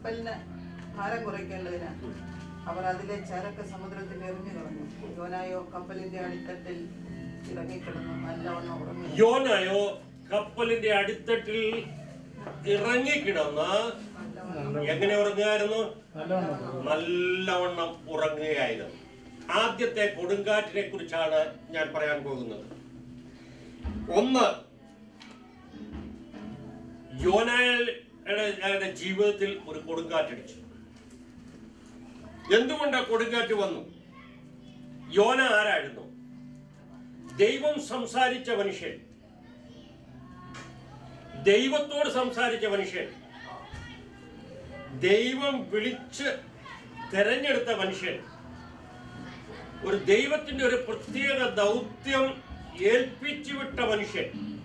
കപ്പലിന് ഭാരം കുറയ്ക്കേണ്ടതിന് അവർ അതിലെ ചരക്ക് സമുദ്രത്തിൽ എറിഞ്ഞു കളഞ്ഞു യോനായോ കപ്പലിന്റെ അടിത്തട്ടിൽ ഇറങ്ങിക്കിടന്നു നല്ലവണ്ണം ഉറങ്ങി യോനായോ കപ്പലിന്റെ അടിത്തട്ടിൽ ഇറങ്ങിക്കിടന്ന് എങ്ങനെ ഉറങ്ങുകയായിരുന്നു നല്ലവണ്ണം ഉറങ്ങുകയായിരുന്നു ആദ്യത്തെ കൊടുങ്കാറ്റിനെ കുറിച്ചാണ് ഞാൻ പറയാൻ പോകുന്നത് ഒന്ന് യോനായുടെ ജീവിതത്തിൽ ഒരു കൊടുങ്കാറ്റടിച്ചു എന്തുകൊണ്ട് ആ കൊടുങ്കാറ്റ് വന്നു യോന ആരായിരുന്നു ദൈവം സംസാരിച്ച മനുഷ്യൻ ദൈവത്തോട് സംസാരിച്ച മനുഷ്യൻ ദൈവം വിളിച്ച് തെരഞ്ഞെടുത്ത മനുഷ്യൻ ഒരു ദൈവത്തിന്റെ ഒരു പ്രത്യേക ദൗത്യം ഏൽപ്പിച്ചു വിട്ട മനുഷ്യൻ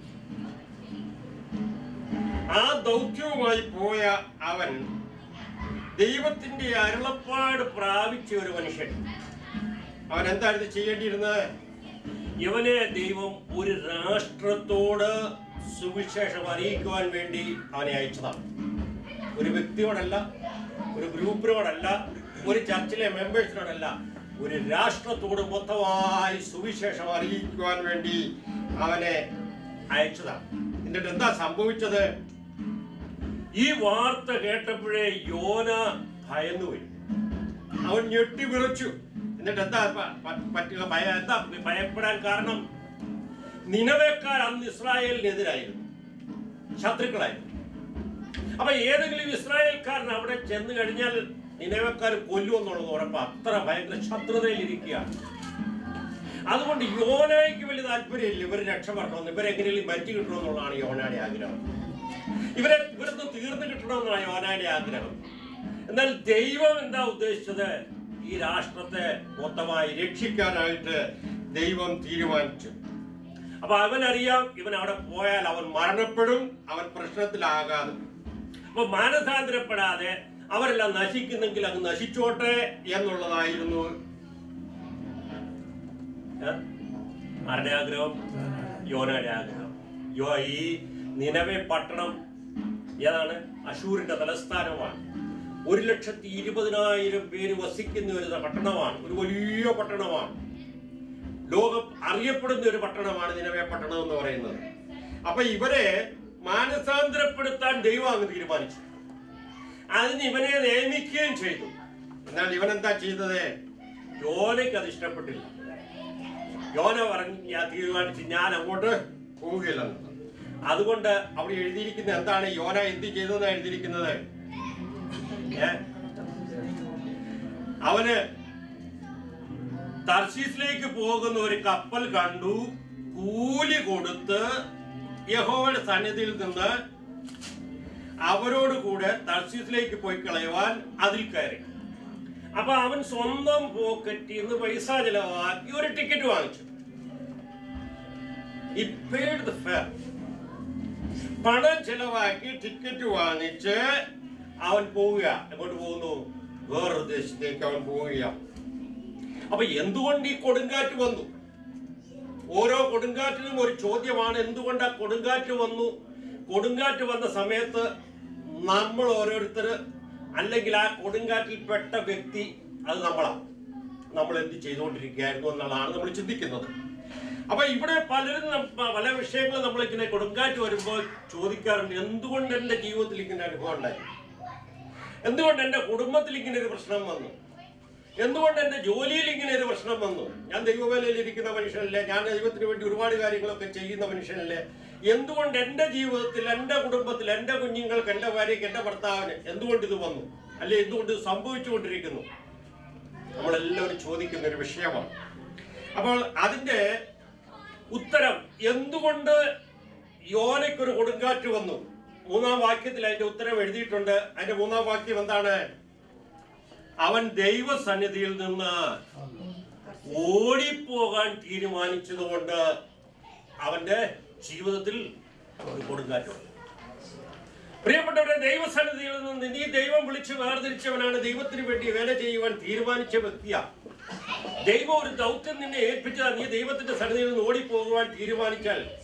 ആ ദൗത്യവുമായി പോയ അവൻ ദൈവത്തിന്റെ അരുളപ്പാട് പ്രാപിച്ച ഒരു മനുഷ്യൻ അവൻ എന്തായിരുന്നു ചെയ്യേണ്ടിയിരുന്നത് ഇവനെ ദൈവം ഒരു രാഷ്ട്രത്തോട് സുവിശേഷം അറിയിക്കുവാൻ വേണ്ടി അവനെ അയച്ചതാണ് ഒരു വ്യക്തിയോടല്ല ഒരു ഗ്രൂപ്പിനോടല്ല ഒരു ചർച്ചിലെ മെമ്പേഴ്സിനോടല്ല ഒരു രാഷ്ട്രത്തോട് മൊത്തമായി സുവിശേഷം അറിയിക്കുവാൻ വേണ്ടി അവനെ അയച്ചതാണ് എന്നിട്ട് എന്താ സംഭവിച്ചത് ഈ വാർത്ത കേട്ടപ്പോഴേ യോന ഭയന്നുപോയി അവൻ ഞെട്ടി വിറച്ചു എന്നിട്ട് എന്താ പ- പ- പറ്റുക ഭയ എന്താ ഭയപ്പെടാൻ കാരണം നിലവേക്കാർ അന്ന് ഇസ്രായേലിനെതിരായിരുന്നു ശത്രുക്കളായിരുന്നു അപ്പൊ ഏതെങ്കിലും ഇസ്രായേൽക്കാരൻ അവിടെ ചെന്ന് കഴിഞ്ഞാൽ നിലവേക്കാർ കൊല്ലുമെന്നുള്ളത് ഉറപ്പ് അത്ര ഭയങ്കര ശത്രുതയിൽ ഇരിക്കുകയാണ് അതുകൊണ്ട് യോനായ്ക്ക് വലിയ താല്പര്യമില്ല ഇവർ രക്ഷപ്പെടണമെന്ന് ഇവരെങ്ങനെയും മരിച്ചു കിട്ടണമെന്നുള്ളതാണ് യോനയുടെ ആഗ്രഹം ഇവരെ ഇവരൊന്ന് തീർന്നു കിട്ടണമെന്നാണ് യോനയുടെ ആഗ്രഹം എന്നാൽ ദൈവം എന്താ ഉദ്ദേശിച്ചത് ഈ രാഷ്ട്രത്തെ മൊത്തമായി രക്ഷിക്കാനായിട്ട് ദൈവം തീരുമാനിച്ചു അപ്പൊ അവനറിയാം ഇവൻ അവിടെ പോയാൽ അവൻ മരണപ്പെടും അവൻ പ്രശ്നത്തിലാകാതെ അപ്പൊ മാനസാന്തരപ്പെടാതെ അവരെല്ലാം നശിക്കുന്നെങ്കിൽ അങ്ങ് നശിച്ചോട്ടെ എന്നുള്ളതായിരുന്നു ഏ? ആരുടെ ആഗ്രഹം യോനയുടെ ആഗ്രഹം യോ ഈ നിലവെ പട്ടണം ഏതാണ് അശൂരിന്റെ തലസ്ഥാനമാണ് ഒരു ലക്ഷത്തി ഇരുപതിനായിരം പേര് വസിക്കുന്ന ഒരു പട്ടണമാണ് ഒരു വലിയ പട്ടണമാണ് ലോകം അറിയപ്പെടുന്ന ഒരു പട്ടണമാണ് നിലവെ പട്ടണം എന്ന് പറയുന്നത് അപ്പൊ ഇവരെ മാനസാന്തരപ്പെടുത്താൻ ദൈവം അങ്ങ് തീരുമാനിച്ചു അതിന് ഇവനെ നിയമിക്കുകയും ചെയ്തു എന്നാൽ ഇവൻ എന്താ ചെയ്തത് യോനയ്ക്ക് അത് ഇഷ്ടപ്പെട്ടില്ല യോന പറഞ്ഞു ഞാൻ തീരുമാനിച്ച് ഞാൻ അങ്ങോട്ട് പോവുകയില്ലെന്ന് അതുകൊണ്ട് അവിടെ എഴുതിയിരിക്കുന്ന എന്താണ് യോന എന്ത് ചെയ്തതെന്ന് എഴുതിയിരിക്കുന്നത് ഏ? അവന് തർശീസിലേക്ക് പോകുന്ന ഒരു കപ്പൽ കണ്ടു കൂലി കൊടുത്ത് യഹോവയുടെ സന്നിധിയിൽ നിന്ന് അവരോട് കൂടെ തർശീസിലേക്ക് പോയി കളയുവാൻ അതിൽ കയറി അപ്പൊ അവൻ സ്വന്തം പോക്കറ്റിൽ നിന്ന് പൈസ ചെലവാക്കി ഒരു ടിക്കറ്റ് വാങ്ങിച്ചു He paid the fare. പണം ചെലവാക്കി ടിക്കറ്റ് വാങ്ങിച്ച് അവൻ പോവുക എങ്ങോട്ട് പോകുന്നു വേറൊരു ദേശത്തേക്ക് അവൻ പോവുകയാണ് അപ്പൊ എന്തുകൊണ്ട് ഈ കൊടുങ്കാറ്റ് വന്നു ഓരോ കൊടുങ്കാറ്റിനും ഒരു ചോദ്യമാണ് എന്തുകൊണ്ട് ആ കൊടുങ്കാറ്റ് വന്നു കൊടുങ്കാറ്റ് വന്ന സമയത്ത് നമ്മൾ ഓരോരുത്തർ അല്ലെങ്കിൽ ആ കൊടുങ്കാറ്റിൽ പെട്ട വ്യക്തി അത് നമ്മളാണ് നമ്മൾ എന്ത് ചെയ്തുകൊണ്ടിരിക്കുകയായിരുന്നു എന്നുള്ളതാണ് നമ്മൾ ചിന്തിക്കുന്നത് അപ്പൊ ഇവിടെ പലരും നം- പല വിഷയങ്ങളും നമ്മൾ ഇങ്ങനെ കൊടുങ്കാറ്റ് വരുമ്പോൾ ചോദിക്കാറുണ്ട് എന്തുകൊണ്ട് എന്റെ ജീവിതത്തിൽ ഇങ്ങനെ അനുഭവം ഉണ്ടായി എന്തുകൊണ്ട് എന്റെ കുടുംബത്തിൽ ഇങ്ങനെ ഒരു പ്രശ്നം വന്നു എന്തുകൊണ്ട് എന്റെ ജോലിയിൽ ഇങ്ങനെ ഒരു പ്രശ്നം വന്നു ഞാൻ ദൈവവേലയിൽ ഇരിക്കുന്ന മനുഷ്യനല്ലേ ഞാൻ ദൈവത്തിന് വേണ്ടി ഒരുപാട് കാര്യങ്ങളൊക്കെ ചെയ്യുന്ന മനുഷ്യനല്ലേ എന്തുകൊണ്ട് എന്റെ ജീവിതത്തിൽ എന്റെ കുടുംബത്തിൽ എന്റെ കുഞ്ഞുങ്ങൾക്ക് എന്റെ ഭാര്യയ്ക്ക് എന്റെ ഭർത്താവിന് എന്തുകൊണ്ട് ഇത് വന്നു അല്ലെ എന്തുകൊണ്ട് ഇത് സംഭവിച്ചുകൊണ്ടിരിക്കുന്നു നമ്മളെല്ലാവരും ചോദിക്കുന്ന ഒരു വിഷയമാണ് അപ്പോൾ അതിന്റെ ഉത്തരം എന്തുകൊണ്ട് യോനയ്ക്കൊരു കൊടുങ്കാറ്റ് വന്നു മൂന്നാം വാക്യത്തിൽ അതിന്റെ ഉത്തരം എഴുതിയിട്ടുണ്ട് അതിന്റെ മൂന്നാം വാക്യം എന്താണ് അവൻ ദൈവസന്നിധിയിൽ നിന്ന് ഓടിപ്പോകാൻ തീരുമാനിച്ചതുകൊണ്ട് അവന്റെ ജീവിതത്തിൽ ഒരു കൊടുങ്കാറ്റ് വന്നു പ്രിയപ്പെട്ടവരെ ദൈവസന്നിധിയിൽ നിന്ന് നീ ദൈവം വിളിച്ച് വേർതിരിച്ചവനാണ് ദൈവത്തിന് വേണ്ടി വേല ചെയ്യുവാൻ തീരുമാനിച്ച വ്യക്തിയാ ദൈവം ഒരു ദൗത്യം നിന്നെ ഏൽപ്പിച്ചതാ നീ ദൈവത്തിന്റെ സന്നിധിയിൽ നിന്ന് ഓടിപ്പോകുവാൻ തീരുമാനിച്ചാൽ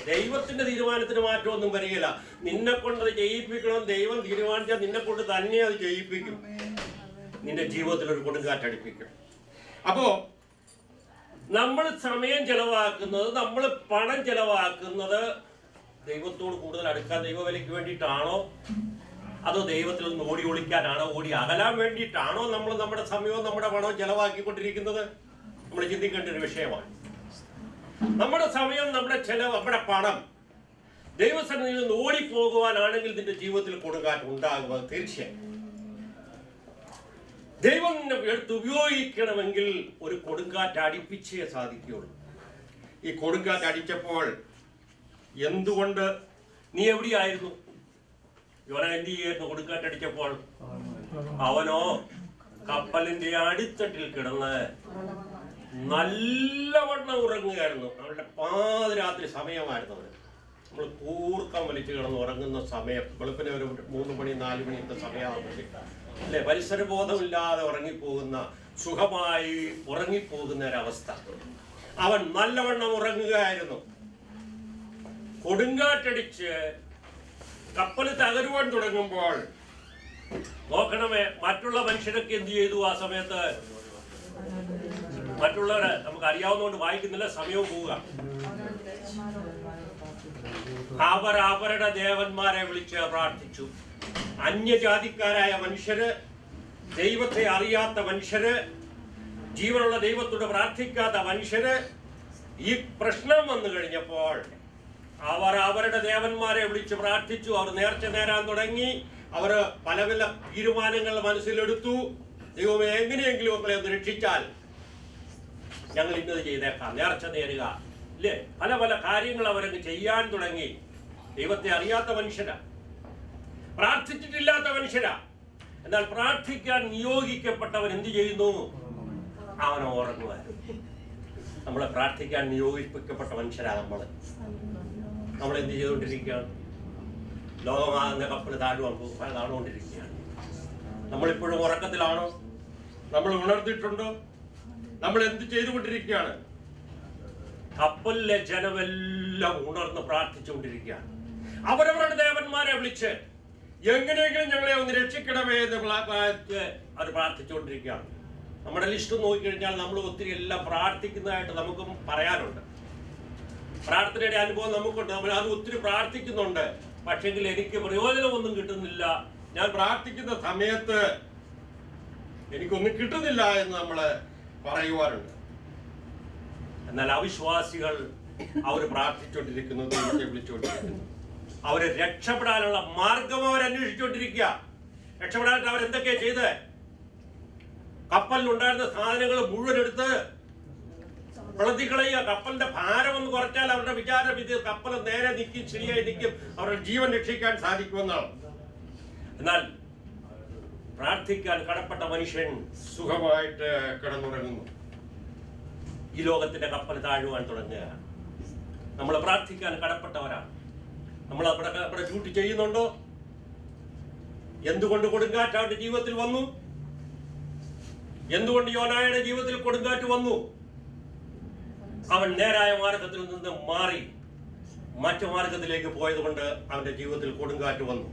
ദൈവത്തിന്റെ തീരുമാനത്തിന് മാറ്റമൊന്നും വരികയില്ല നിന്നെ കൊണ്ട് അത് ചെയ്യിപ്പിക്കണം ദൈവം തീരുമാനിച്ചാൽ നിന്നെ കൊണ്ട് തന്നെ അത് ചെയ്യിപ്പിക്കും നിന്റെ ജീവിതത്തിൽ ഒരു കൊടുങ്കാറ്റടിപ്പിക്കും അപ്പോ നമ്മൾ സമയം ചെലവാക്കുന്നത് നമ്മൾ പണം ചെലവാക്കുന്നത് ദൈവത്തോട് കൂടുതൽ അടുക്കാൻ ദൈവവിലയ്ക്ക് വേണ്ടിയിട്ടാണോ അതോ ദൈവത്തിൽ നിന്ന് ഓടി ഒളിക്കാനാണോ ഓടി അകലാൻ വേണ്ടിയിട്ടാണോ നമ്മൾ നമ്മുടെ സമയവും നമ്മുടെ പണവും ചെലവാക്കിക്കൊണ്ടിരിക്കുന്നത് നമ്മൾ ചിന്തിക്കേണ്ട ഒരു വിഷയമാണ് നമ്മുടെ സമയം നമ്മുടെ ചെലവ് നമ്മുടെ പണം ദൈവസന്നിധിയിൽ നിന്ന് ഓടിപ്പോകുവാനാണെങ്കിൽ നിന്റെ ജീവിതത്തിൽ കൊടുങ്കാറ്റ് ഉണ്ടാകുക തീർച്ചയായും ദൈവം നിന്നെ എടുത്ത് ഉപയോഗിക്കണമെങ്കിൽ ഒരു കൊടുങ്കാറ്റ് അടിപ്പിച്ചേ സാധിക്കുകയുള്ളൂ ഈ കൊടുങ്കാറ്റ് അടിച്ചപ്പോൾ എന്തുകൊണ്ട് നീ എവിടെയായിരുന്നു യോന എന്ത് ചെയ്യായിരുന്നു കൊടുങ്കാറ്റ് അടിച്ചപ്പോൾ അവനോ കപ്പലിന്റെ അടിത്തട്ടിൽ കിടന്ന് നല്ലവണ്ണം ഉറങ്ങുകയായിരുന്നു അവളുടെ പാതിരാത്രി സമയമായിരുന്നു അവന് നമ്മൾ കൂർക്കം വലിച്ചു കിടന്ന് ഉറങ്ങുന്ന സമയം വെളുപ്പിനെ ഒരു മൂന്ന് മണി നാല് മണിത്തെ സമയമാകുമ്പോൾ അല്ലെ പരിസരബോധമില്ലാതെ ഉറങ്ങിപ്പോകുന്ന സുഖമായി ഉറങ്ങിപ്പോകുന്ന ഒരവസ്ഥ അവൻ നല്ലവണ്ണം ഉറങ്ങുകയായിരുന്നു കൊടുങ്കാറ്റടിച്ച് കപ്പൽ തകരുവാൻ തുടങ്ങുമ്പോൾ നോക്കണമേ മറ്റുള്ള മനുഷ്യരൊക്കെ എന്ത് ചെയ്തു ആ സമയത്ത് മറ്റുള്ളവരെ നമുക്ക് അറിയാവുന്നതുകൊണ്ട് വായിക്കുന്നില്ല സമയവും പോവുക അവർ അവരുടെ ദേവന്മാരെ വിളിച്ച് പ്രാർത്ഥിച്ചു അന്യജാതിക്കാരായ മനുഷ്യര് ദൈവത്തെ അറിയാത്ത മനുഷ്യര് ജീവനുള്ള ദൈവത്തോട് പ്രാർത്ഥിക്കാത്ത മനുഷ്യര് ഈ പ്രശ്നം വന്നു കഴിഞ്ഞപ്പോൾ അവർ അവരുടെ ദേവന്മാരെ വിളിച്ച് പ്രാർത്ഥിച്ചു അവർ നേർച്ച നേരാൻ തുടങ്ങി അവർ പല പല തീരുമാനങ്ങൾ മനസ്സിലെടുത്തു ദൈവമേ എങ്ങനെയെങ്കിലും മക്കളെ ഒന്ന് രക്ഷിച്ചാൽ ഞങ്ങൾ ഇന്നത് ചെയ്തേക്കാം നേർച്ച നേരുക ഇല്ലേ പല പല കാര്യങ്ങൾ അവരങ്ങ് ചെയ്യാൻ തുടങ്ങി ദൈവത്തെ അറിയാത്ത മനുഷ്യരാ പ്രാർത്ഥിച്ചിട്ടില്ലാത്ത മനുഷ്യരാ എന്നാൽ പ്രാർത്ഥിക്കാൻ നിയോഗിക്കപ്പെട്ടവൻ എന്ത് ചെയ്യുന്നു അവൻ ഉറങ്ങുക നമ്മളെ പ്രാർത്ഥിക്കാൻ നിയോഗിക്കപ്പെട്ട മനുഷ്യരാ നമ്മൾ നമ്മൾ എന്ത് ചെയ്തുകൊണ്ടിരിക്കുകയാണ് ലോകമാകുന്ന കപ്പൽ താഴുവാൻ പോകും താഴ്ന്നുകൊണ്ടിരിക്കുകയാണ് നമ്മളിപ്പോഴും ഉറക്കത്തിലാണോ നമ്മൾ ഉണർന്നിട്ടുണ്ടോ നമ്മൾ എന്ത് ചെയ്തുകൊണ്ടിരിക്കുകയാണ് കപ്പലിലെ ജനമെല്ലാം ഉണർന്ന് പ്രാർത്ഥിച്ചുകൊണ്ടിരിക്കുകയാണ് അവരവരുടെ ദേവന്മാരെ വിളിച്ച് എങ്ങനെയെങ്കിലും ഞങ്ങളെ ഒന്ന് രക്ഷിക്കണമേ എന്ന് പ്ലാ- പ്രാ- അവർ പ്രാർത്ഥിച്ചുകൊണ്ടിരിക്കുകയാണ് നമ്മുടെ ലിസ്റ്റ് നോക്കിക്കഴിഞ്ഞാൽ നമ്മൾ ഒത്തിരി എല്ലാം പ്രാർത്ഥിക്കുന്നതായിട്ട് നമുക്കും പറയാനുണ്ട് പ്രാർത്ഥനയുടെ അനുഭവം നമുക്കുണ്ട് നമ്മൾ അത് ഒത്തിരി പ്രാർത്ഥിക്കുന്നുണ്ട് പക്ഷെങ്കിൽ എനിക്ക് പ്രയോജനമൊന്നും കിട്ടുന്നില്ല ഞാൻ പ്രാർത്ഥിക്കുന്ന സമയത്ത് എനിക്കൊന്നും കിട്ടുന്നില്ല എന്ന് നമ്മൾ പറയുവാറുണ്ട് എന്നാൽ അവിശ്വാസികൾ അവർ പ്രാർത്ഥിച്ചുകൊണ്ടിരിക്കുന്നു ദൈവത്തെ വിളിച്ചുകൊണ്ടിരിക്കുന്നു അവര് രക്ഷപ്പെടാനുള്ള മാർഗം അവർ അന്വേഷിച്ചുകൊണ്ടിരിക്കുക രക്ഷപ്പെടാനായിട്ട് അവരെന്തൊക്കെയാ ചെയ്ത് കപ്പലിലുണ്ടായിരുന്ന സാധനങ്ങൾ മുഴുവൻ എടുത്ത് കളയുക കപ്പലിന്റെ ഭാരം ഒന്ന് കുറച്ചാൽ അവരുടെ വിചാരം ഇത് കപ്പൽ നേരെ നിൽക്കും ശരിയായി നിൽക്കും അവരുടെ ജീവൻ രക്ഷിക്കാൻ സാധിക്കുമെന്നാണ് എന്നാൽ പ്രാർത്ഥിക്കാൻ കടപ്പെട്ട മനുഷ്യൻ സുഖമായിട്ട് കിടന്നുറങ്ങുന്നു ഈ ലോകത്തിന്റെ കപ്പൽ താഴുവാൻ തുടങ്ങുകയാണ് നമ്മൾ പ്രാർത്ഥിക്കാൻ കടപ്പെട്ടവരാണ് നമ്മൾ അവിടെ അവിടെ ഡ്യൂട്ടി ചെയ്യുന്നുണ്ടോ എന്തുകൊണ്ട് കൊടുങ്കാറ്റ് അവന്റെ ജീവിതത്തിൽ വന്നു എന്തുകൊണ്ട് യോനായുടെ ജീവിതത്തിൽ കൊടുങ്കാറ്റ് വന്നു അവൻ നേരായ മാർഗത്തിൽ നിന്ന് മാറി മറ്റു മാർഗത്തിലേക്ക് പോയതുകൊണ്ട് അവന്റെ ജീവിതത്തിൽ കൊടുങ്കാറ്റ് വന്നു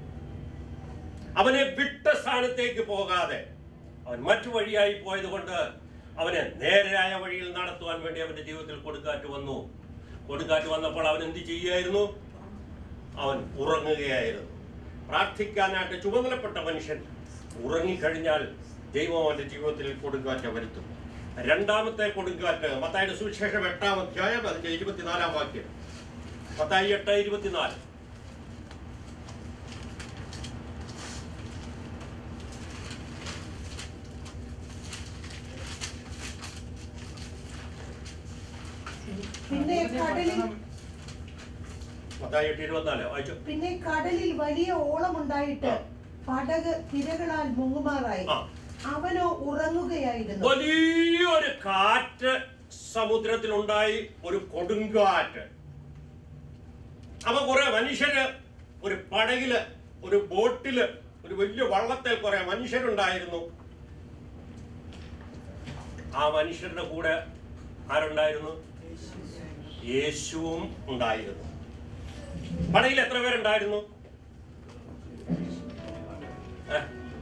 അവനെ വിട്ട സ്ഥാനത്തേക്ക് പോകാതെ അവൻ മറ്റു വഴിയായി പോയതുകൊണ്ട് അവനെ നേരായ വഴിയിൽ നടത്തുവാൻ വേണ്ടി അവന്റെ ജീവിതത്തിൽ കൊടുങ്കാറ്റ് വന്നു കൊടുങ്കാറ്റ് വന്നപ്പോൾ അവൻ എന്ത് ചെയ്യുകയായിരുന്നു അവൻ ഉറങ്ങുകയായിരുന്നു പ്രാർത്ഥിക്കാനായിട്ട് ചുമതലപ്പെട്ട മനുഷ്യൻ ഉറങ്ങിക്കഴിഞ്ഞാൽ ദൈവം അവന്റെ ജീവിതത്തിൽ കൊടുങ്കാറ്റ് വരുത്തും രണ്ടാമത്തെ കൊടുങ്കാറ്റ് മത്തായിയുടെ സുവിശേഷം എട്ടാം അധ്യായം അതിന്റെ ഇരുപത്തിനാലാം വാക്യം മത്തായി എട്ട് ഇരുപത്തിനാല് പിന്നെ കടലിൽ മത്തായി എട്ട് ഇരുപത്തിനാല് വായിച്ചു പിന്നെ കടലിൽ വലിയ ഓളമുണ്ടായിട്ട് ആ. പടക് തിരകളാൽ മുങ്ങുമാറായി ആ. അവനോ ഉറങ്ങുകയായിരുന്നു വലിയൊരു കാറ്റ് സമുദ്രത്തിലുണ്ടായി ഒരു കൊടുങ്കാറ്റ് അപ്പൊ കുറെ മനുഷ്യര് ഒരു പടകില് ഒരു ബോട്ടില് ഒരു വലിയ വള്ളത്തിൽ കുറെ മനുഷ്യരുണ്ടായിരുന്നു ആ മനുഷ്യരുടെ കൂടെ ആരുണ്ടായിരുന്നു യേശുവും ഉണ്ടായിരുന്നു പടയിൽ എത്ര പേരുണ്ടായിരുന്നു ഏ?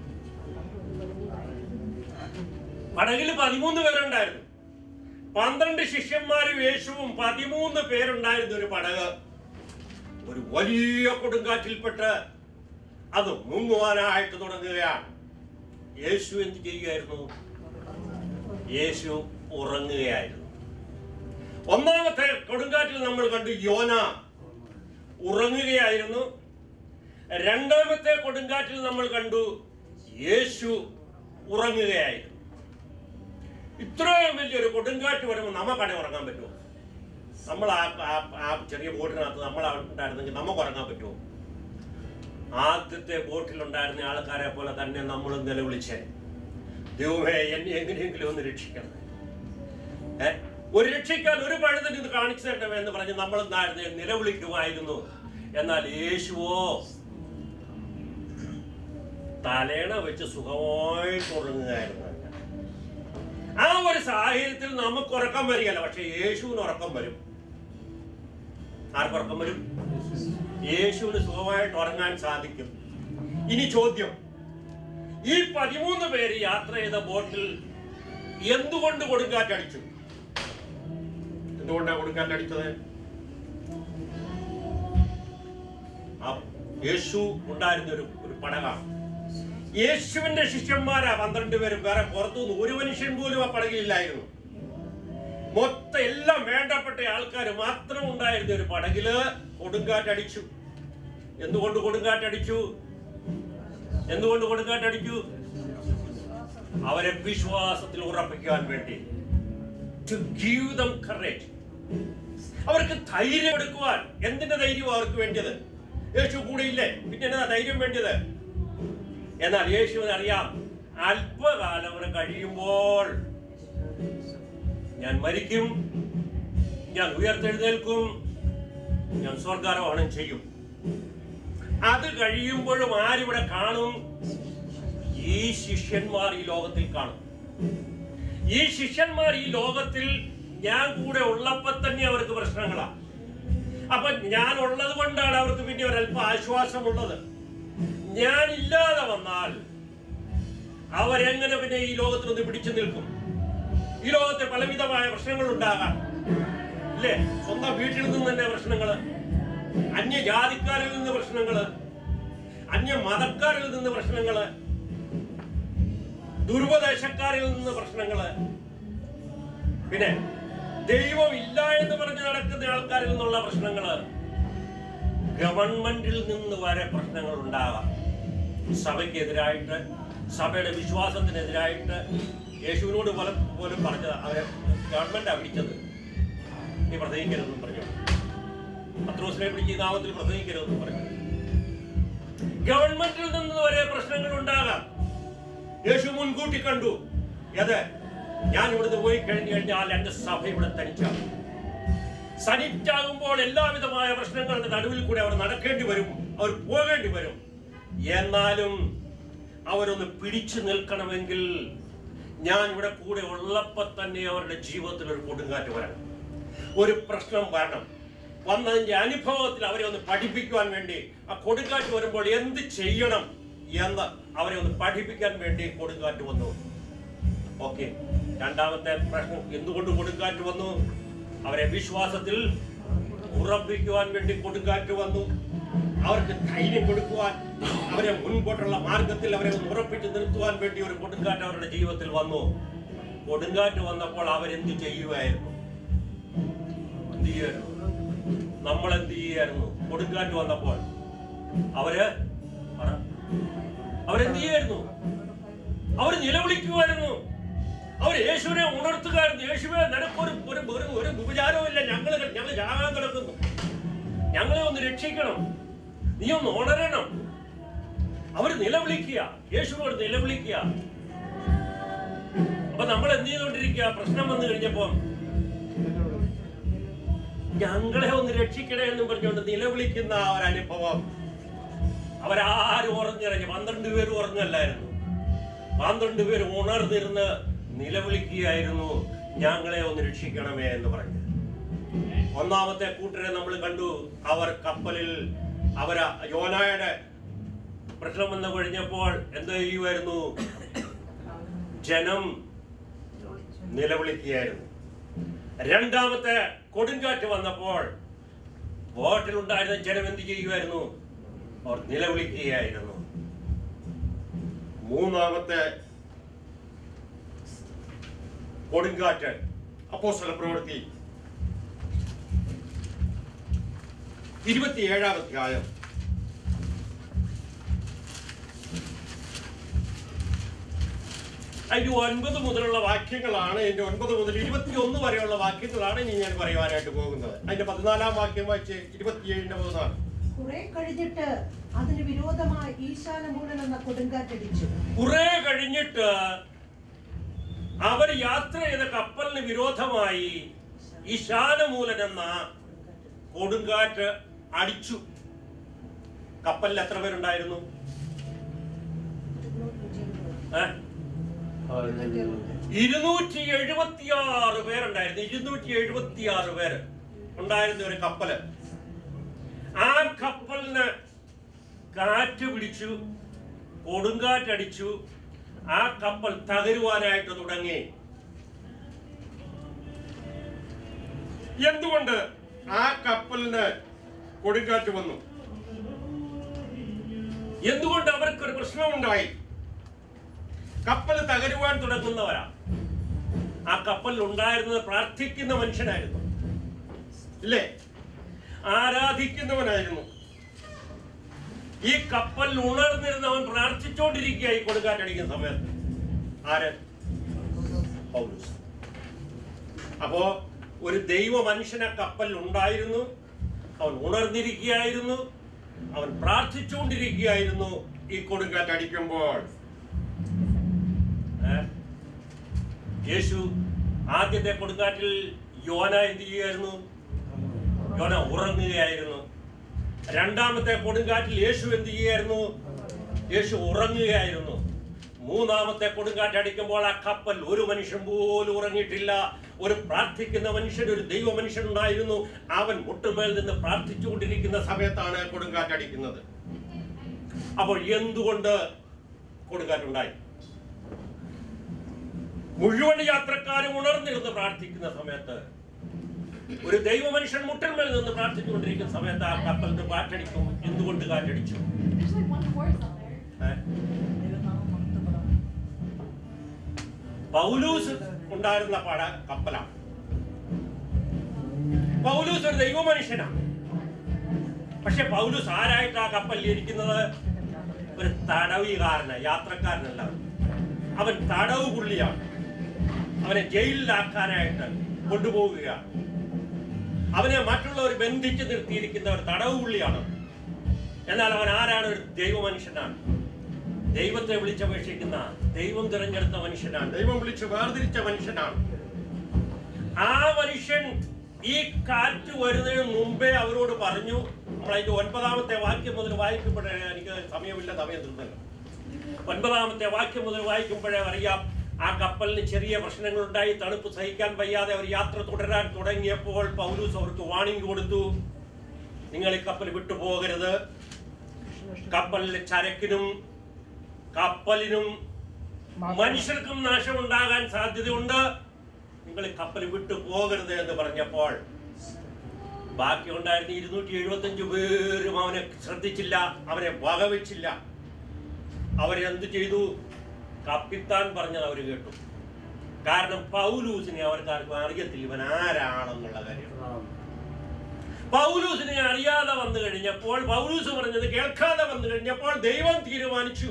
പടകിൽ പതിമൂന്ന് പേരുണ്ടായിരുന്നു പന്ത്രണ്ട് ശിഷ്യന്മാരും യേശുവും പതിമൂന്ന് പേരുണ്ടായിരുന്ന ഒരു പടക് ഒരു വലിയ കൊടുങ്കാറ്റിൽപ്പെട്ട് അത് മുങ്ങുവാനായിട്ട് തുടങ്ങുകയാണ് യേശു എന്ത് ചെയ്യുകയായിരുന്നു യേശു ഉറങ്ങുകയായിരുന്നു ഒന്നാമത്തെ കൊടുങ്കാറ്റിൽ നമ്മൾ കണ്ടു യോന ഉറങ്ങുകയായിരുന്നു രണ്ടാമത്തെ കൊടുങ്കാറ്റിൽ നമ്മൾ കണ്ടു യേശു ഉറങ്ങുകയായിരുന്നു ഇത്രയും വലിയൊരു കൊടുങ്കാറ്റ് വരുമ്പോൾ നമുക്കടെ ഉറങ്ങാൻ പറ്റുമോ നമ്മൾ ആ ആ- ആ ചെറിയ ബോട്ടിനകത്ത് നമ്മൾ അവിടെ ഉണ്ടായിരുന്നെങ്കിൽ നമുക്ക് ഉറങ്ങാൻ പറ്റുമോ ആദ്യത്തെ ബോട്ടിലുണ്ടായിരുന്ന ആൾക്കാരെ പോലെ തന്നെ നമ്മൾ നിലവിളിച്ചേ ദൈവമേ എന്നെ എങ്ങനെയെങ്കിലും ഒന്ന് രക്ഷിക്കണം ഏ? ഒരു രക്ഷിക്കാൻ ഒരു പഴുതൽ ഇത് കാണിച്ചു തരണമേ എന്ന് പറഞ്ഞ് നമ്മൾ എന്തായിരുന്നു നിലവിളിക്കുമായിരുന്നു എന്നാൽ യേശുവോ തലേണ വെച്ച് സുഖമായിട്ട് ഉറങ്ങുകയായിരുന്നു ആ ഒരു സാഹചര്യത്തിൽ നമുക്ക് ഉറക്കം വരികയല്ല പക്ഷെ യേശുവിന് ഉറക്കം വരും ആർക്ക് ഉറക്കം വരും യേശുവിന് സുഖമായിട്ട് ഉറങ്ങാൻ സാധിക്കും ഇനി ചോദ്യം ഈ പതിമൂന്ന് പേര് യാത്ര ചെയ്ത ബോട്ടിൽ എന്തുകൊണ്ട് കൊടുങ്കാറ്റടിച്ചു എന്തുകൊണ്ടാണ് കൊടുങ്കാറ്റടിച്ചത് ആ യേശു ഉണ്ടായിരുന്ന ഒരു ഒരു പടകാണ് യേശുവിന്റെ ശിഷ്യന്മാരാ പന്ത്രണ്ട് പേരും വേറെ പുറത്തുനിന്ന് ഒരു മനുഷ്യൻ പോലും ആ പടകിലില്ലായിരുന്നു മൊത്തം എല്ലാം വേണ്ടപ്പെട്ട ആൾക്കാർ മാത്രം ഉണ്ടായിരുന്ന ഒരു പടകില് കൊടുങ്കാറ്റടിച്ചു എന്തുകൊണ്ട് കൊടുങ്കാറ്റടിച്ചു എന്തുകൊണ്ട് കൊടുങ്കാറ്റടിച്ചു അവരെ വിശ്വാസത്തിൽ ഉറപ്പിക്കാൻ വേണ്ടി ടു ഗീവ് ദം കറേജ് അവർക്ക് ധൈര്യം എടുക്കുവാൻ എന്തിന്റെ ധൈര്യം അവർക്ക് വേണ്ടിയത് യേശു കൂടെ ഇല്ലേ പിന്നെ എന്നാ ധൈര്യം വേണ്ടിയത് എന്നാൽ യേശുവിന് അറിയാം അല്പകാലം അവരെ കഴിയുമ്പോൾ ഞാൻ മരിക്കും ഞാൻ ഉയർത്തെഴുന്നേൽക്കും ഞാൻ സ്വർഗാരോഹണം ചെയ്യും അത് കഴിയുമ്പോഴും ആരിവിടെ കാണും ഈ ശിഷ്യന്മാർ ഈ ലോകത്തിൽ കാണും ഈ ശിഷ്യന്മാർ ഈ ലോകത്തിൽ ഞാൻ കൂടെ ഉള്ളപ്പോ തന്നെ അവർക്ക് പ്രശ്നങ്ങളാ അപ്പൊ ഞാൻ ഉള്ളത് കൊണ്ടാണ് അവർക്ക് പിന്നെ ഒരല്പം ആശ്വാസമുള്ളത് ഞാൻ ഇല്ലാതെ വന്നാൽ അവരെങ്ങനെ പിന്നെ ഈ ലോകത്തിൽ നിന്ന് പിടിച്ചു നിൽക്കും ഈ ലോകത്തെ പലവിധമായ പ്രശ്നങ്ങൾ ഉണ്ടാകാം ഇല്ലേ സ്വന്തം വീട്ടിൽ നിന്ന് തന്നെ പ്രശ്നങ്ങള് അന്യജാതിക്കാരിൽ നിന്ന് പ്രശ്നങ്ങള് അന്യ മതക്കാരിൽ നിന്ന് പ്രശ്നങ്ങള് ദുർവദേശക്കാരിൽ നിന്ന് പ്രശ്നങ്ങള് പിന്നെ ദൈവം ഇല്ല എന്ന് പറഞ്ഞ് നടക്കുന്ന ആൾക്കാരിൽ നിന്നുള്ള പ്രശ്നങ്ങള് ഗവൺമെന്റിൽ നിന്ന് വരെ പ്രശ്നങ്ങൾ ഉണ്ടാകാം സഭയ്ക്കെതിരായിട്ട് സഭയുടെ വിശ്വാസത്തിനെതിരായിട്ട് യേശുവിനോട് പോലും പോലും പറഞ്ഞത് അവരെ ഗവൺമെന്റാ പിടിച്ചത് നീ പ്രസംഗിക്കരുതെന്ന് പറഞ്ഞു പത്രോസിനെ പിടിച്ച് ഈ നാമത്തിൽ പ്രസംഗിക്കരുതെന്ന് പറഞ്ഞു ഗവൺമെന്റിൽ നിന്ന് വരെ പ്രശ്നങ്ങൾ ഉണ്ടാകാം യേശു മുൻകൂട്ടി കണ്ടു അത് ഞാൻ ഇവിടുന്ന് പോയി കഴിഞ്ഞു കഴിഞ്ഞാൽ എന്റെ സഭ ഇവിടെ തനിച്ചാകും സനിറ്റാകുമ്പോൾ എല്ലാവിധമായ പ്രശ്നങ്ങളുടെ നടുവിൽ കൂടെ അവർ നടക്കേണ്ടി വരും അവർ പോകേണ്ടി വരും എന്നാലും അവരൊന്ന് പിടിച്ചു നിൽക്കണമെങ്കിൽ ഞാൻ ഇവിടെ കൂടെ ഉള്ളപ്പോൾ തന്നെ അവരുടെ ജീവിതത്തിൽ ഒരു കൊടുങ്കാറ്റ് വരണം ഒരു പ്രശ്നം വരണം വന്നതിന്റെ അനുഭവത്തിൽ അവരെ ഒന്ന് പഠിപ്പിക്കുവാൻ വേണ്ടി ആ കൊടുങ്കാറ്റ് വരുമ്പോൾ എന്ത് ചെയ്യണം എന്ന് അവരെ ഒന്ന് പഠിപ്പിക്കാൻ വേണ്ടി കൊടുങ്കാറ്റ് വന്നു ഓക്കെ രണ്ടാമത്തെ പ്രശ്നം എന്തുകൊണ്ട് കൊടുങ്കാറ്റ് വന്നു അവരെ വിശ്വാസത്തിൽ ഉറപ്പിക്കുവാൻ വേണ്ടി കൊടുങ്കാറ്റ് വന്നു അവർക്ക് ധൈര്യം കൊടുക്കുവാൻ അവരെ മുൻപോട്ടുള്ള മാർഗത്തിൽ അവരെ ഒന്ന് ഉറപ്പിച്ച് നിർത്തുവാൻ വേണ്ടി ഒരു കൊടുങ്കാറ്റ് അവരുടെ ജീവിതത്തിൽ വന്നു കൊടുങ്കാറ്റ് വന്നപ്പോൾ അവരെന്ത് ചെയ്യുമായിരുന്നു എന്ത് ചെയ്യുമായിരുന്നു നമ്മൾ എന്ത് ചെയ്യായിരുന്നു കൊടുങ്കാറ്റ് വന്നപ്പോൾ അവര് പറ. അവരെന്ത് ചെയ്യായിരുന്നു അവർ നിലവിളിക്കുമായിരുന്നു അവർ യേശുവിനെ ഉണർത്തുകയായിരുന്നു യേശുവെ നിനക്കൊരു ഒരു ഒരു ഒരു ഉപചാരവും ഇല്ല ഞങ്ങൾ ഞങ്ങൾ ജാകാൻ കിടക്കുന്നു ഞങ്ങളെ ഒന്ന് രക്ഷിക്കണം നീ ഒന്ന് ഉണരണം അവർ നിലവിളിക്കുക യേശുവിനോട് നിലവിളിക്കുക അപ്പൊ നമ്മൾ എന്ത് ചെയ്തുകൊണ്ടിരിക്കുക പ്രശ്നം വന്നു കഴിഞ്ഞപ്പോ ഞങ്ങളെ ഒന്ന് രക്ഷിക്കണേ എന്നും പറഞ്ഞുകൊണ്ട് നിലവിളിക്കുന്ന ആ ഒരു അനുഭവം അവരാരും ഉറങ്ങിറങ്ങി പന്ത്രണ്ട് പേര് ഉറങ്ങല്ലായിരുന്നു പന്ത്രണ്ട് പേര് ഉണർന്നിരുന്ന് നിലവിളിക്കുകയായിരുന്നു ഞങ്ങളെ ഒന്ന് രക്ഷിക്കണമേ എന്ന് പറഞ്ഞു ഒന്നാമത്തെ കൂട്ടരെ നമ്മൾ കണ്ടു അവർ കപ്പലിൽ അവര യോനായുടെ പ്രശ്നം വന്ന് കഴിഞ്ഞപ്പോൾ എന്ത് ചെയ്യുമായിരുന്നു ജനം നിലവിളിക്കുകയായിരുന്നു രണ്ടാമത്തെ കൊടുങ്കാറ്റ് വന്നപ്പോൾ ബോട്ടിലുണ്ടായിരുന്ന ജനം എന്ത് ചെയ്യുമായിരുന്നു അവർ നിലവിളിക്കുകയായിരുന്നു മൂന്നാമത്തെ കൊടുങ്കാറ്റ് അപ്പോസ്തല പ്രവൃത്തി ഇരുപത്തിയേഴാം അധ്യായം അതിന്റെ ഒൻപത് മുതലുള്ള വാക്യങ്ങളാണ് അതിന്റെ ഒൻപത് മുതൽ ഇരുപത്തിയൊന്ന് വരെയുള്ള വാക്യങ്ങളാണ് ഇനി ഞാൻ പറയുവാനായിട്ട് പോകുന്നത് അതിന്റെ പതിനാലാം വാക്യം വായിച്ച് ഇരുപത്തിയേഴിന്റെ പതിനാല് കുറെ കഴിഞ്ഞിട്ട് അതിന് വിരോധമായി ഈശാനമൂലൻ എന്ന കൊടുങ്കാറ്റടിച്ചു കുറെ കഴിഞ്ഞിട്ട് അവർ യാത്ര ചെയ്ത കപ്പലിന് വിരോധമായി ഈശാനമൂലൻ എന്ന കൊടുങ്കാറ്റ് അടിച്ചു കപ്പലിൽ എത്ര പേരുണ്ടായിരുന്നു ഏ? ഇരുന്നൂറ്റി എഴുപത്തിയാറ് പേരുണ്ടായിരുന്നു ഇരുന്നൂറ്റി എഴുപത്തിയാറ് പേര് ഉണ്ടായിരുന്ന ഒരു കപ്പല് ആ കപ്പലിന് കാറ്റ് പിടിച്ചു കൊടുങ്കാറ്റടിച്ചു ആ കപ്പൽ തകരുവാനായിട്ട് തുടങ്ങി എന്തുകൊണ്ട് ആ കപ്പലിന് കൊടുങ്കാറ്റ് വന്നു എന്തുകൊണ്ട് അവർക്കൊരു പ്രശ്നമുണ്ടായി കപ്പൽ തകരുവാൻ തുടങ്ങുന്നവരാ ആ കപ്പലിൽ ഉണ്ടായിരുന്നത് പ്രാർത്ഥിക്കുന്ന മനുഷ്യനായിരുന്നു ഇല്ലേ ആരാധിക്കുന്നവനായിരുന്നു ഈ കപ്പലിൽ ഉണർന്നിരുന്നവൻ പ്രാർത്ഥിച്ചുകൊണ്ടിരിക്കുക ഈ കൊടുങ്കാറ്റടിക്കുന്ന സമയത്ത് ആര് പൗലോസ് അപ്പോ ഒരു ദൈവ മനുഷ്യനെ കപ്പലിൽ ഉണ്ടായിരുന്നു അവൻ ഉണർന്നിരിക്കുകയായിരുന്നു അവൻ പ്രാർത്ഥിച്ചുകൊണ്ടിരിക്കുകയായിരുന്നു ഈ കൊടുങ്കാറ്റ് അടിക്കുമ്പോൾ ഏ? യേശു ആദ്യത്തെ കൊടുങ്കാറ്റിൽ യോന എന്ത് ചെയ്യുകയായിരുന്നു യോന ഉറങ്ങുകയായിരുന്നു രണ്ടാമത്തെ കൊടുങ്കാറ്റിൽ യേശു എന്ത് ചെയ്യുകയായിരുന്നു യേശു ഉറങ്ങുകയായിരുന്നു മൂന്നാമത്തെ കൊടുങ്കാറ്റ് അടിക്കുമ്പോൾ ആ കപ്പൽ ഒരു മനുഷ്യൻ പോലും ഉറങ്ങിയിട്ടില്ല ഒരു പ്രാർത്ഥിക്കുന്ന മനുഷ്യൻ ഒരു ദൈവ മനുഷ്യൻ ഉണ്ടായിരുന്നു അവൻ മുട്ടുമേൽ നിന്ന് പ്രാർത്ഥിച്ചുകൊണ്ടിരിക്കുന്ന സമയത്താണ് കൊടുങ്കാറ്റ് അടിക്കുന്നത് അപ്പോൾ എന്തുകൊണ്ട് കൊടുങ്കാറ്റുണ്ടായി മുഴുവൻ യാത്രക്കാരും ഉണർന്നിരുന്ന് പ്രാർത്ഥിക്കുന്ന സമയത്ത് ഒരു ദൈവ മനുഷ്യൻ മുട്ടന്മേൽ നിന്ന് പ്രാർത്ഥിച്ചുകൊണ്ടിരിക്കുന്ന സമയത്ത് ആ കപ്പലിന് കാറ്റടിക്കും എന്തുകൊണ്ട് കാറ്റടിച്ചു There's like one chorus on there. ഏ? പൗലൂസ് ഉണ്ടായിരുന്ന പട കപ്പലാണ് പൗലൂസ് ഒരു ദൈവ മനുഷ്യനാണ് പക്ഷെ പൗലൂസ് ആരായിട്ട് ആ കപ്പലിൽ ഇരിക്കുന്നത് ഒരു തടവുകാരന് യാത്രക്കാരനല്ല അവൻ. അവൻ തടവ് പുള്ളിയാണ് അവനെ ജയിലിലാക്കാനായിട്ട് കൊണ്ടുപോവുകയാണ് അവനെ മറ്റുള്ളവർ ബന്ധിച്ച് നിർത്തിയിരിക്കുന്ന ഒരു തടവ് പുള്ളിയാണ് എന്നാൽ അവൻ ആരാണ് ഒരു ദൈവ മനുഷ്യനാണ് ദൈവത്തെ വിളിച്ചപേക്ഷിക്കുന്ന ദൈവം തിരഞ്ഞെടുത്ത മനുഷ്യനാണ് ദൈവം വിളിച്ച് വേർതിരിച്ച മനുഷ്യനാണ് ആ മനുഷ്യൻ ഈ കാറ്റ് വരുന്നതിന് മുമ്പേ അവരോട് പറഞ്ഞു നമ്മൾ അതിന്റെ ഒൻപതാമത്തെ വാക്യം മുതൽ വായിക്കുമ്പോഴേ എനിക്ക് സമയമില്ല സമയം തീർന്നല്ലോ ഒൻപതാമത്തെ വാക്യം മുതൽ വായിക്കുമ്പോഴേ അറിയാം ആ കപ്പലിന് ചെറിയ പ്രശ്നങ്ങളുണ്ടായി തണുപ്പ് സഹിക്കാൻ വയ്യാതെ അവർ യാത്ര തുടരാൻ തുടങ്ങിയപ്പോൾ പൗലൂസ് അവർക്ക് വാണിംഗ് കൊടുത്തു നിങ്ങൾ ഈ കപ്പൽ വിട്ടു പോകരുത് കപ്പലിലെ ചരക്കിനും കപ്പലിനും മനുഷ്യർക്കും നാശമുണ്ടാകാൻ സാധ്യതയുണ്ട് നിങ്ങൾ ഈ കപ്പൽ വിട്ടു പോകരുത് എന്ന് പറഞ്ഞപ്പോൾ ബാക്കി ഉണ്ടായിരുന്ന ഇരുന്നൂറ്റി എഴുപത്തി അഞ്ച് പേരും അവനെ ശ്രദ്ധിച്ചില്ല അവനെ വകവെച്ചില്ല അവരെന്ത് ചെയ്തു കപ്പിത്താൻ പറഞ്ഞത് അവർ കേട്ടു കാരണം പൗലൂസിനെ അവർക്കാർക്കും അറിയത്തില്ല ഇവൻ ആരാണെന്നുള്ള കാര്യം പൗലൂസിനെ അറിയാതെ വന്നു കഴിഞ്ഞപ്പോൾ പൗലൂസ് പറഞ്ഞത് കേൾക്കാതെ വന്നു കഴിഞ്ഞപ്പോൾ ദൈവം തീരുമാനിച്ചു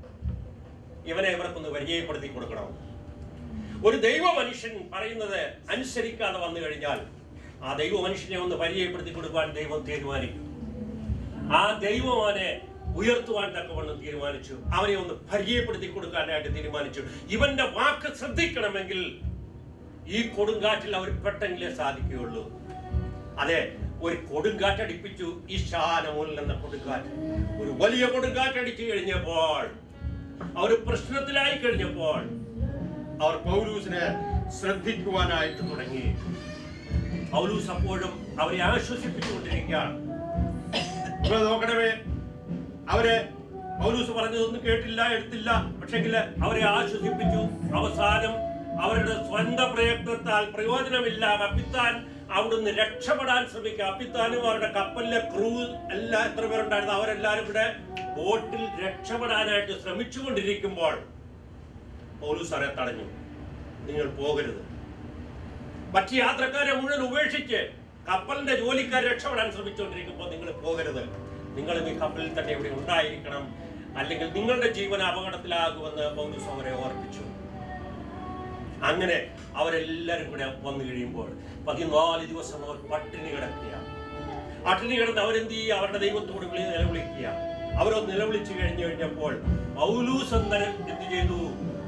ഇവനെ ഇവർക്കൊന്ന് പരിചയപ്പെടുത്തി കൊടുക്കണം ഒരു ദൈവ മനുഷ്യൻ പറയുന്നത് അനുസരിക്കാതെ വന്നു കഴിഞ്ഞാൽ ആ ദൈവ മനുഷ്യനെ ഒന്ന് പരിചയപ്പെടുത്തി കൊടുക്കാൻ ദൈവം തീരുമാനിക്കും ആ ദൈവം അവനെ ഉയർത്തുവാൻ തക്കവണ്ണം തീരുമാനിച്ചു അവനെ ഒന്ന് പരിചയപ്പെടുത്തി കൊടുക്കാനായിട്ട് തീരുമാനിച്ചു ഇവന്റെ വാക്ക് ശ്രദ്ധിക്കണമെങ്കിൽ ഈ കൊടുങ്കാറ്റിൽ അവർ പെട്ടെങ്കിലേ സാധിക്കുകയുള്ളൂ അതെ ഒരു കൊടുങ്കാറ്റടിപ്പിച്ചു ഈ ശാനമൂലൻ എന്ന കൊടുങ്കാറ്റ് ഒരു വലിയ കൊടുങ്കാറ്റടിച്ചു കഴിഞ്ഞപ്പോൾ അവർ പ്രശ്നത്തിലായി കഴിഞ്ഞപ്പോൾ അവർ പൗലൂസിനെ ശ്രദ്ധിക്കുവാനായിട്ട് തുടങ്ങി പൗലൂസ് അപ്പോഴും അവരെ ആശ്വസിപ്പിച്ചുകൊണ്ടിരിക്കുകയാണ് നിങ്ങൾ നോക്കണമേ അവര് പൗലൂസ് പറഞ്ഞതൊന്നും കേട്ടില്ല എടുത്തില്ല പക്ഷെങ്കിൽ അവരെ ആശ്വസിപ്പിച്ചു അവസാനം അവരുടെ സ്വന്തം പ്രയത്നത്താൽ പ്രയോജനമില്ല കപ്പിത്താൻ അവിടുന്ന് രക്ഷപ്പെടാൻ ശ്രമിക്കുക കപ്പിത്താനും അവരുടെ കപ്പലിലെ ക്രൂ എല്ലാം എത്ര പേരുണ്ടായിരുന്നു അവരെല്ലാരും കൂടെ ബോട്ടിൽ രക്ഷപ്പെടാനായിട്ട് ശ്രമിച്ചുകൊണ്ടിരിക്കുമ്പോൾ പൗലൂസ് അവരെ തടഞ്ഞു നിങ്ങൾ പോകരുത് മറ്റ് യാത്രക്കാരെ മുഴുവൻ ഉപേക്ഷിച്ച് കപ്പലിന്റെ ജോലിക്കാർ രക്ഷപ്പെടാൻ ശ്രമിച്ചുകൊണ്ടിരിക്കുമ്പോൾ നിങ്ങൾ പോകരുത് നിങ്ങൾ ഈ കപ്പലിൽ തന്നെ ഇവിടെ ഉണ്ടായിരിക്കണം അല്ലെങ്കിൽ നിങ്ങളുടെ ജീവൻ അപകടത്തിലാകുമെന്ന് പൗലൂസ് അവരെ ഓർപ്പിച്ചു അങ്ങനെ അവരെല്ലാരും കൂടെ വന്നു കഴിയുമ്പോൾ പതിനാല് ദിവസം അവർ പട്ടിണി കിടക്കുകയാണ് പട്ടിണി കിടന്ന് അവരെന്ത് ചെയ്യുക അവരുടെ ദൈവത്തോട് വിളി നിലവിളിക്കുക അവരൊന്ന് നിലവിളിച്ചു കഴിഞ്ഞു കഴിഞ്ഞപ്പോൾ പൗലൂസ് അന്നേരം എന്ത് ചെയ്തു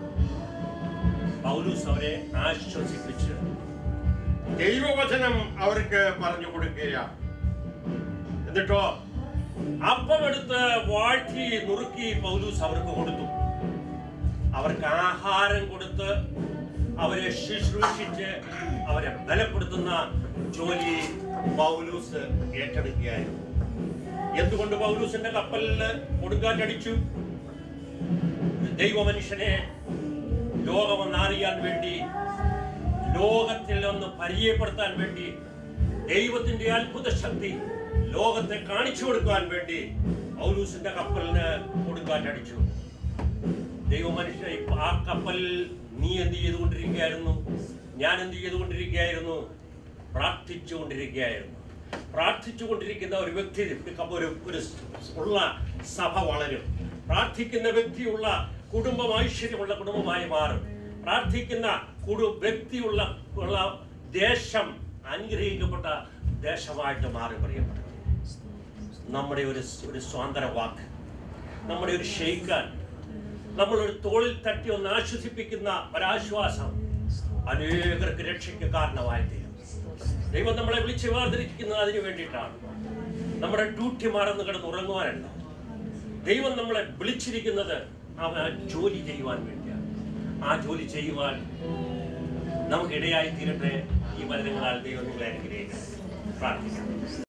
പൗലൂസ് അവരെ ആശ്വസിപ്പിച്ചു ദൈവവചനം അവർക്ക് പറഞ്ഞു കൊടുക്കുകയാണ് എന്നിട്ടോ അപ്പമെടുത്ത് വാഴ്ത്തി നുറുക്കി പൗലൂസ് അവർക്ക് കൊടുത്തു അവർക്ക് ആഹാരം കൊടുത്ത് അവരെ ശുശ്രൂഷിച്ച് അവരെ ബലപ്പെടുത്തുന്ന ജോലി പൗലൂസ് ഏറ്റെടുക്കുകയായിരുന്നു എന്തുകൊണ്ട് പൗലൂസിന്റെ കപ്പലിൽ കൊടുങ്കാറ്റടിച്ചു ദൈവമനുഷ്യനെ ലോകമൊന്ന് അറിയാൻ വേണ്ടി ലോകത്തിൽ ഒന്ന് പരിചയപ്പെടുത്താൻ വേണ്ടി ദൈവത്തിന്റെ അത്ഭുത ശക്തി ലോകത്തെ കാണിച്ചു കൊടുക്കാൻ വേണ്ടി പൗലൂസിന്റെ കപ്പലിന് കൊടുങ്കാറ്റടിച്ചു ദൈവമനുഷ്യ ഇപ്പൊ ആ കപ്പലിൽ നീ എന്ത് ചെയ്തുകൊണ്ടിരിക്കുകയായിരുന്നു ഞാൻ എന്ത് ചെയ്തുകൊണ്ടിരിക്കുകയായിരുന്നു പ്രാർത്ഥിച്ചുകൊണ്ടിരിക്കുകയായിരുന്നു പ്രാർത്ഥിച്ചുകൊണ്ടിരിക്കുന്ന ഒരു വ്യക്തി ഒരു ഒരു ഉള്ള സഭ വളരും പ്രാർത്ഥിക്കുന്ന വ്യക്തിയുള്ള കുടുംബം ഐശ്വര്യമുള്ള കുടുംബമായി മാറും പ്രാർത്ഥിക്കുന്ന കുടു വ്യക്തിയുള്ള ഉള്ള ദേശം അനുഗ്രഹിക്കപ്പെട്ട ദേശമായിട്ട് മാറി പ്രിയപ്പെട്ടത് നമ്മുടെ ഒരു ഒരു സ്വാതന്ത്ര്യ വാക്ക് നമ്മുടെ ഒരു ഷെയ്ക്കാൻ നമ്മളൊരു തോളിൽ തട്ടി ഒന്ന് ആശ്വസിപ്പിക്കുന്ന ഒരാശ്വാസം അനേകർക്ക് രക്ഷയ്ക്ക് കാരണമായി തീരും ദൈവം നമ്മളെ വിളിച്ച് വേർതിരിക്കുന്നത് അതിനു വേണ്ടിയിട്ടാണ് നമ്മുടെ ഡ്യൂട്ടി മറന്നു കിടന്ന് ഉറങ്ങുവാനല്ല ദൈവം നമ്മളെ വിളിച്ചിരിക്കുന്നത് അവൻ ആ ജോലി ചെയ്യുവാൻ വേണ്ടിയാണ് ആ ജോലി ചെയ്യുവാൻ നമുക്ക് ഇടയായി തീരട്ടെ ഈ വചനങ്ങളാൽ ദൈവം നിങ്ങളെ അനുഗ്രഹിക്കണം പ്രാർത്ഥിക്കാം